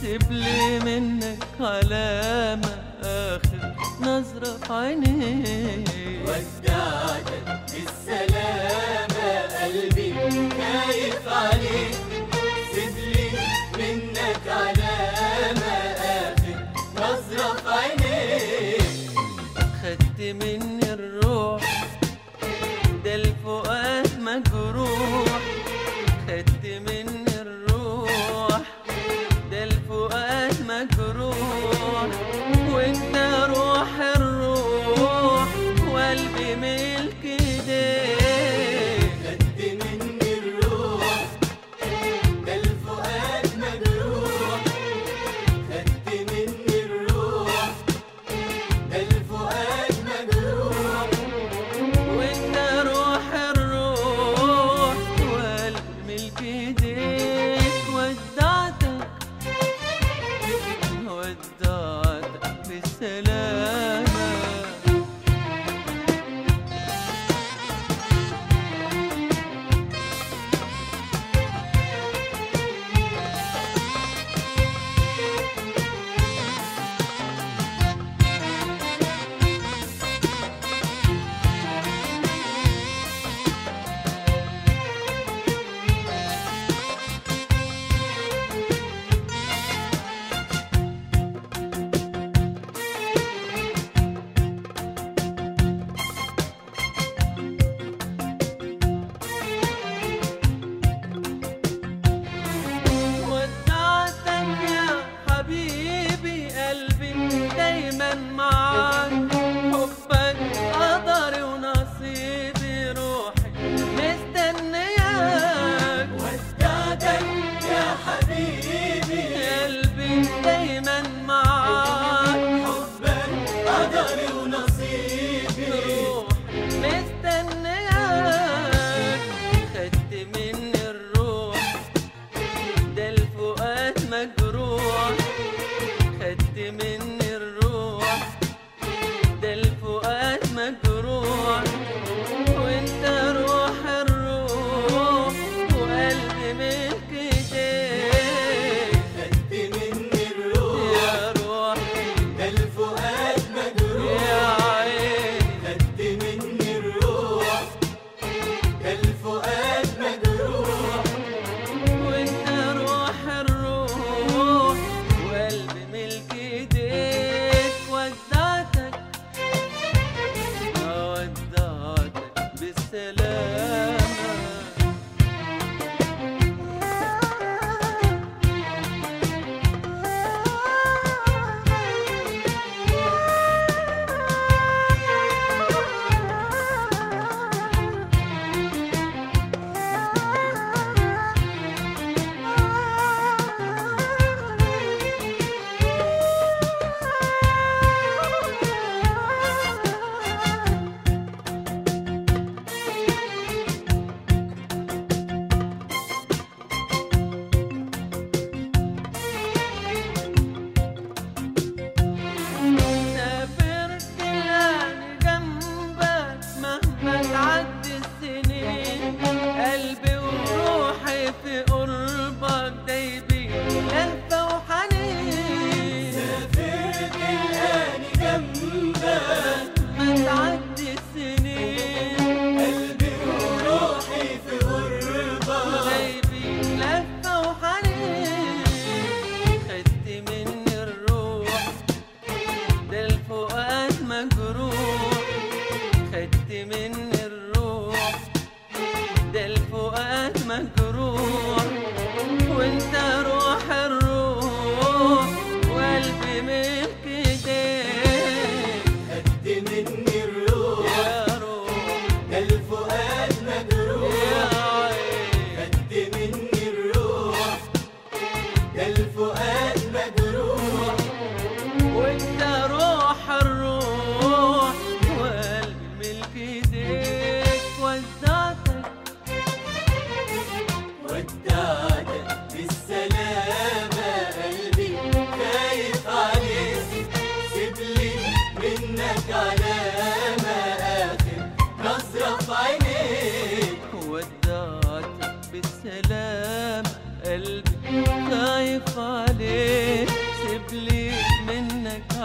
سيب لي منك علامة آخر نظرة في عينيك ودعتك بالسلامة قلبي خايف عليك سيب لي منك علامة آخر نظرة في عينيك خدت مني الروح ده الفؤاد مجروح خدت مني الروح ده الفؤاد مجروح وانت روح الروح وقلبي ملك ايديك خدت مني الروح ده الفؤاد مجروح خدت مني الروح ده الفؤاد مجروح وانت روح الروح وقلبي ملك ايديك ودعتك ودعتك بالسلامة ودعتك يا حبيبي قلبي دايما معاك حبك قدري ونصيبي روحي مستنياك ودعتك يا حبيبي قلبي دايما معاك حبك قدري ونصيبي روحي مستنياك خدت مني الروح ده الفؤاد مجروح خدت مني الروح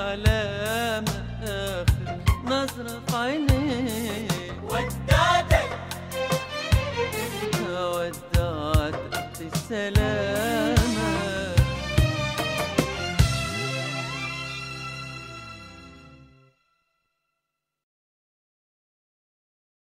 العلامة آخر نظرة في عينيك ودادك ودعتك في السلام